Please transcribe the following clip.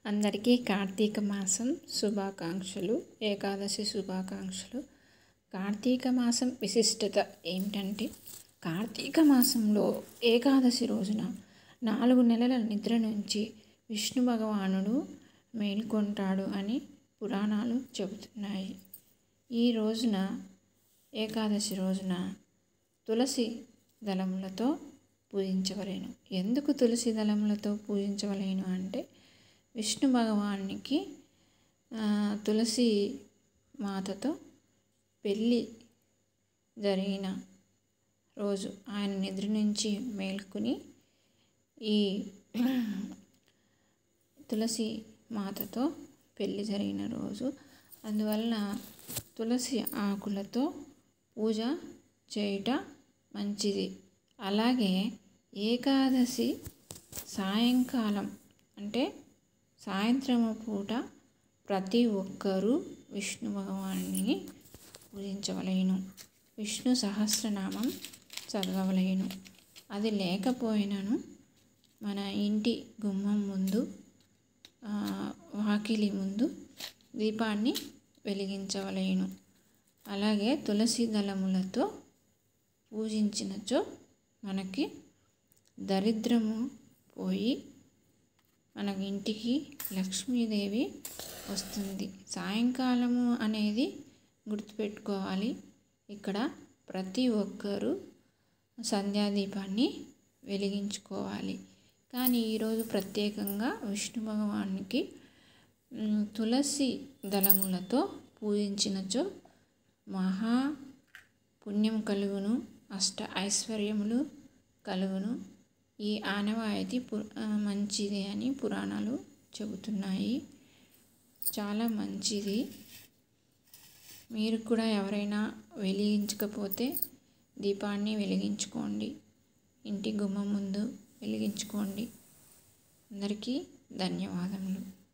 అందరికీ కార్తీక మాసం శుభాకాంక్షలు ఏకాదశి శుభాకాంక్షలు కార్తీక మాసం విశిష్టత ఏమిటంటే కార్తీక మాసంలో ఏకాదశి రోజున నాలుగు నెలల నిద్ర నుంచి విష్ణు భగవానుడు మేల్కొంటాడు అని పురాణాలు చెబుతున్నాయి ఈ రోజున ఏకాదశి రోజున తులసి దళములతో పూజించవలేను ఎందుకు తులసి దళములతో పూజించవలేను అంటే విష్ణు భగవానికి తులసి మాతతో పెళ్ళి జరిగిన రోజు ఆయన నిద్ర నుంచి మేల్కొని ఈ తులసి మాతతో పెళ్ళి జరిగిన రోజు అందువలన తులసి ఆకులతో పూజ చేయుట మంచిది అలాగే ఏకాదశి సాయంకాలం అంటే సాయంత్రము పూట ప్రతి ఒక్కరూ విష్ణు భగవానుని పూజించవలేను విష్ణు సహస్రనామం చదవలేను అది లేకపోయినను మన ఇంటి గుమ్మం ముందు వాకిలి ముందు దీపాన్ని వెలిగించవలేను అలాగే తులసి దళములతో పూజించినచో మనకి దరిద్రము పోయి మన ఇంటికి లక్ష్మీదేవి వస్తుంది సాయంకాలము అనేది గుర్తుపెట్టుకోవాలి ఇక్కడ ప్రతి ఒక్కరూ సంధ్యాదీపాన్ని వెలిగించుకోవాలి కానీ ఈరోజు ప్రత్యేకంగా విష్ణు భగవానికి తులసి దళములతో పూజించినచో మహా పుణ్యం కలుగును అష్ట ఐశ్వర్యములు కలుగును ఈ ఆనవాయితీ పు మంచిది అని పురాణాలు చెబుతున్నాయి చాలా మంచిది మీరు కూడా ఎవరైనా వెలిగించకపోతే దీపాన్ని వెలిగించుకోండి ఇంటి గుమ్మం ముందు వెలిగించుకోండి అందరికీ ధన్యవాదములు